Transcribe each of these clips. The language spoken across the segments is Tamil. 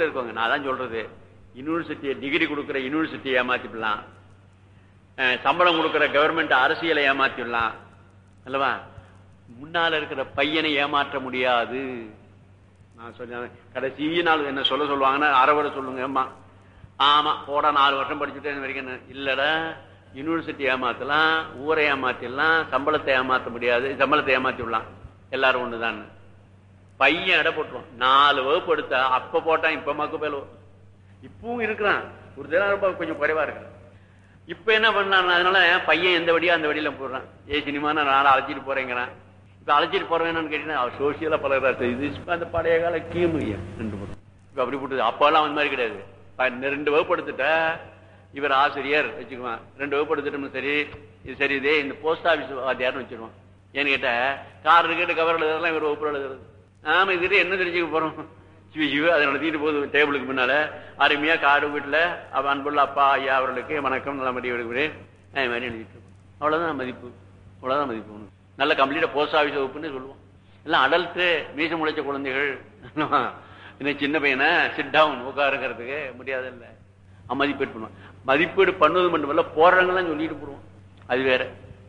ஊர்ல இருக்கவங்க நான் தான் சொல்றது யூனிவர்சிட்டியை டிகிரி கொடுக்குற யூனிவர்சிட்டியை ஏமாத்திடலாம் அஹ், சம்பளம் கொடுக்குற கவர்மெண்ட் அரசியலை ஏமாத்திடலாம் அல்லவா முன்னால இருக்கிற பையனை ஏமாற்ற முடியாது நான் சொன்னேன் கடைசி நாள் என்ன சொல்ல சொல்லுவாங்கன்னா அறவரை சொல்லுங்க அம்மா ஆமா போடா நாலு வருஷம் படிச்சுட்டேன் வரைக்கும் என்ன? இல்லடா யூனிவர்சிட்டி ஏமாத்தலாம் ஊரை ஏமாத்திடலாம் சம்பளத்தை ஏமாத்த முடியாது சம்பளத்தை ஏமாத்தி விடலாம் எல்லாரும் ஒண்ணுதான் பையன் எடை போட்டுருவான் நாலு வகுப்பு எடுத்தா அப்ப போட்டான் இப்ப மக்கு பேல இப்பவும் இருக்கிறான் ஒரு தினம் ரொம்ப கொஞ்சம் குறைவா இருக்கிறான் இப்ப என்ன பண்ணலாம் அதனால பையன் எந்த வழியா அந்த வழியில போடுறான் ஏ சினிமா நான் நாளை அழைச்சிட்டு போறேங்கிறான் இப்ப அழைச்சிட்டு போறேன்னு கேட்டீங்கன்னா அவர் சோசியலா பழகிறா இது இப்ப அந்த பழைய கால கீமு ரெண்டு போடும் இப்ப அப்படி போட்டு அப்பெல்லாம் அந்த மாதிரி கிடையாது ப- ரெண்டு வகுப்பு எடுத்துட்டா இவர் ஆசிரியர் வச்சுக்குவான் ரெண்டு வகுப்பு எடுத்துட்டோம்னு சரி இது சரி இதே இந்த போஸ்ட் ஆபீஸ் வாத்தியார்னு வச்சிருவான் ஏன்னு கேட்டா கார் இருக்கு கவர் எழுதுறதுலாம் இவர் வகுப்பு எழுதுறது ஆமா இது என்ன தெரிஞ்சுக்க போறோம் சிவ சிவ அதை நடத்திட்டு போகுது டேபிளுக்கு முன்னால அருமையா காடு வீட்டுல அவ அன்புள்ள அப்பா ஐயா அவர்களுக்கு வணக்கம் நல்ல மதிய எடுக்கிறேன் அது மாதிரி எழுதிட்டு இருக்கோம். அவ்வளவுதான் மதிப்பு அவ்வளவுதான் மதிப்பு உனக்கு. நல்ல கம்ப்ளீட்டா போஸ்ட் ஆபீஸ் வகுப்புன்னு சொல்லுவோம் எல்லாம் அடல்ட்டு மீசம் முளைச்ச குழந்தைகள் இன்னும் சின்ன பையனை சிட் டவுன் உட்காருங்கிறதுக்கு முடியாது இல்ல மதிப்பீடு பண்ணுவான் மதிப்பீடு பண்ணுவது மட்டுமல்ல போடுறவங்களாம் சொல்லிட்டு போடுவோம் அது வேற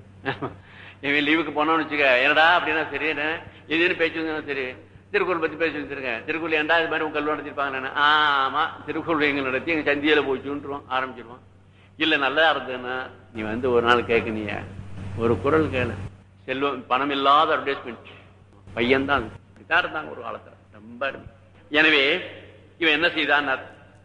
இவன் லீவுக்கு போனோம்னு வச்சுக்க என்னடா அப்படின்னா சரி என்ன எதுன்னு பேச்சு வந்தா சரி திருக்குறள் பத்தி பேசி வச்சிருக்கேன் திருக்குறள் ஏன்டா இது மாதிரி உங்க கல்வி நடத்திருப்பாங்க நான் ஆமா திருக்குறள் எங்க நடத்தி எங்க சந்தியில போச்சுன்றுவோம் ஆரம்பிச்சிருவோம் இல்ல நல்லா இருந்ததுன்னா நீ வந்து ஒரு நாள் கேட்க நீ ஒரு குரல் கேளு செல்வம் பணம் இல்லாத அட்வர்டைஸ்மெண்ட் பையன் தான் இருந்தாங்க ஒரு காலத்துல ரொம்ப அருமை. எனவே இவன் என்ன செய்தான்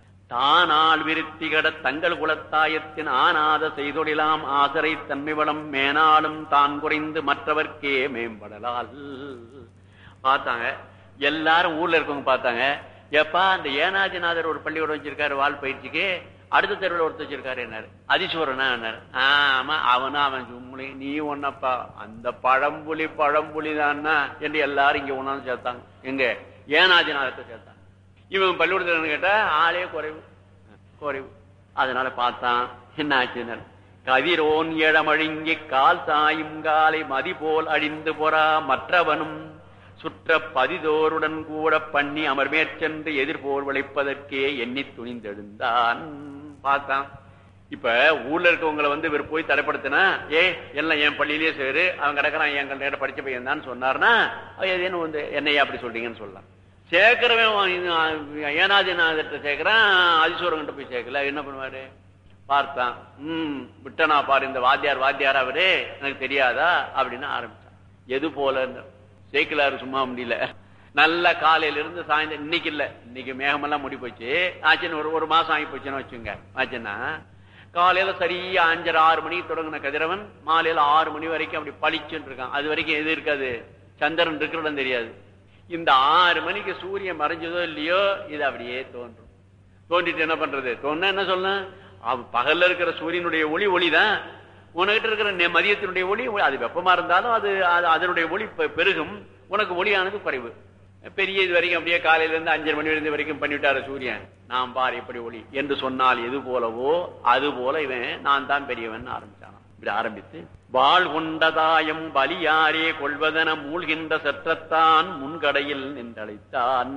தானால் விருத்திகட தங்கள் குலத்தாயத்தின் ஆனாத செய்தொழிலாம் ஆசரை தன்மை வளம் மேனாலும் தான் குறைந்து மற்றவர்க்கே மேம்படலால் பார்த்தாங்க எல்லாரும் ஊர்ல இருக்கவங்க பார்த்தாங்க எப்பா அந்த ஏனாதிநாதர் ஒரு பள்ளிக்கூடம் வச்சிருக்காரு வால் பயிற்சிக்கு அடுத்த தெருவில் ஒருத்தர் வச்சிருக்காரு என்னாரு அதிசூரனா என்னாரு ஆமா அவனும் அவன் சும்முளி நீ ஒன்னப்பா அந்த பழம்புலி பழம்புலி தான்னா என்று எல்லாரும் இங்க ஒன்னாந்து சேர்த்தாங்க எங்க ஏனாதிநாதத்தை சேர்த்தாங்க இவன் பள்ளிக்கூடத்தில் கேட்டா ஆளே குறைவு குறைவு அதனால பார்த்தான் என்ன ஆச்சுன்னு கதிரோன் எழமழுங்கி கால் சாயும் காலை மதி போல் அழிந்து பொறா மற்றவனும் சுற்ற பதிதோருடன் கூட பண்ணி அமர்மேற்சென்று எதிர்போர் விளைப்பதற்கே எண்ணி துணிந்தெழுந்தான் பார்த்தான் இப்ப ஊர்ல இருக்கவங்களை வந்து இவர் போய் தடைப்படுத்தினா ஏ எல்லாம் என் பள்ளியிலேயே சேரு அவன் கிடக்குறான் என் நேரம் படிச்ச பையன் தான் சொன்னார்னா ஏதேனும் வந்து என்னையா அப்படி சொல்றீங்கன்னு சொல்லலாம் சேர்க்கிறவன் இது, ஏனாதிநாதத்தை சேர்க்கிறான் அதிசூரங்கிட்ட போய் சேர்க்கல என்ன பண்ணுவாரு பார்த்தான் ம் விட்டனா பாரு இந்த வாத்தியார் வாத்தியார் அவரு எனக்கு தெரியாதா அப்படின்னு ஆரம்பிச்சான் எது போல சேர்க்கலாரு சும்மா முடியல நல்ல காலையில இருந்து சாயந்தரம் இன்னைக்கு இல்ல இன்னைக்கு மேகமெல்லாம் முடி போச்சு ஆச்சுன்னு ஒரு ஒரு மாசம் ஆகி போச்சுன்னு வச்சுங்க ஆச்சுன்னா காலையில சரியா அஞ்சரை ஆறு மணிக்கு தொடங்கின கதிரவன் மாலையில ஆறு மணி வரைக்கும் அப்படி பளிச்சுன்னு இருக்கான் அது வரைக்கும் எது இருக்காது சந்திரன் இருக்கிறதும் தெரியாது இந்த ஆறு மணிக்கு சூரியன் மறைஞ்சதோ இல்லையோ இது அப்படியே தோன்றும் தோண்டிட்டு என்ன பண்றது தோணுனா என்ன சொல்லணும் அவ- பகல்ல இருக்கிற சூரியனுடைய ஒளி ஒளிதான் உனக்கிட்ட இருக்கிற நெ- மதியத்தினுடைய ஒளி ஒளி- அது வெப்பமா இருந்தாலும் அது அது- அதனுடைய ஒளி பெ- பெருகும் உனக்கு ஒளியானது குறைவு பெரிய இது வரைக்கும் அப்படியே காலையில இருந்து அஞ்சரை மணி இருந்து வரைக்கும் பண்ணிவிட்டாரு சூரியன் நாம் பார் எப்படி ஒளி என்று சொன்னால் எது போலவோ அது போல இவன் நான் தான் பெரியவன் ஆரம்பிச்சான் இப்படி ஆரம்பித்து வாழ் கொண்டதாயம் பலியாரே கொள்வதென மூழ்கின்ற சற்றத்தான் முன்கடையில் நின்றழைத்தான்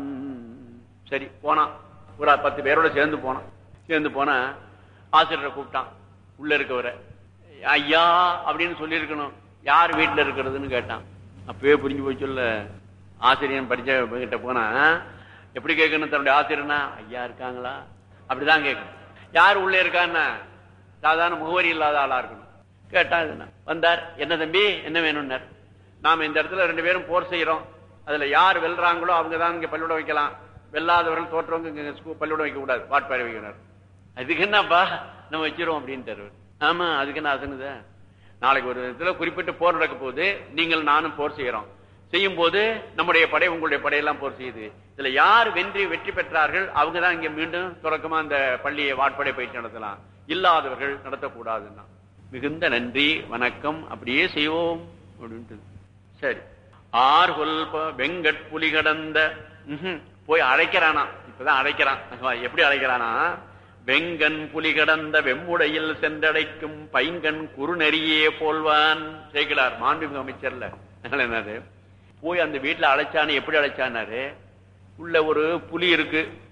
சரி போனான் ஒரு பத்து பேரோட சேர்ந்து போனான் சேர்ந்து போனா ஆசிரியரை கூப்பிட்டான் உள்ள இருக்கவரை ஐயா அப்படின்னு சொல்லியிருக்கணும் யார் வீட்டுல இருக்கிறதுன்னு கேட்டான் அப்பவே புரிஞ்சு போச்சுல்ல ஆசிரியன் படிச்ச கிட்ட போனா எப்படி கேட்கணும் தன்னுடைய ஆசிரியர்னா ஐயா இருக்காங்களா அப்படிதான் கேட்கணும் யார் உள்ள இருக்கான்னா சாதாரண முகவரி இல்லாத ஆளா இருக்கணும் கேட்டா இதுனா. வந்தார் என்ன தம்பி என்ன வேணும்னார் நாம இந்த இடத்துல ரெண்டு பேரும் போர் செய்யறோம் அதுல யார் வெல்றாங்களோ அவங்க தான் இங்க பள்ளிக்கூடம் வைக்கலாம் வெல்லாதவர்கள் தோற்றவங்க இங்க ஸ்கூ- பள்ளிக்கூடம் வைக்க கூடாது வாட்பாறை வைக்கிறார் அதுக்கு என்னப்பா நம்ம வச்சிருவோம் அப்படின்னு ஆமா அதுக்கு என்ன அசங்குதா நாளைக்கு ஒரு இதுல குறிப்பிட்டு போர் நடக்க போகுது நீங்கள் நானும் போர் செய்யறோம் செய்யும் போது நம்முடைய படை உங்களுடைய படையெல்லாம் போர் செய்யுது இதுல யார் வென்றி வெற்றி பெற்றார்கள் அவங்க தான் இங்க மீண்டும் தொடக்கமா அந்த பள்ளியை வாட்படை பயிற்சி நடத்தலாம் இல்லாதவர்கள் நடத்தக்கூடாதுன்னா மிகுந்த நன்றி வணக்கம் அப்படியே செய்வோம் அப்படின்ட்டு சரி ஆர் கொல்ப வெங்கட் புலி கடந்த ம்ஹும். போய் அழைக்கிறானா இப்பதான் அழைக்கிறான் எப்படி அழைக்கிறானா வெங்கன் புலி கடந்த வெம்முடையில் சென்றடைக்கும் பைங்கன் குறுநெறியே போல்வான் சேர்க்கிறார் மாண்புமிகு அமைச்சர்ல அதனால என்னது போய் அந்த வீட்டுல அழைச்சானு எப்படி அழைச்சானாரு உள்ள ஒரு புலி இருக்கு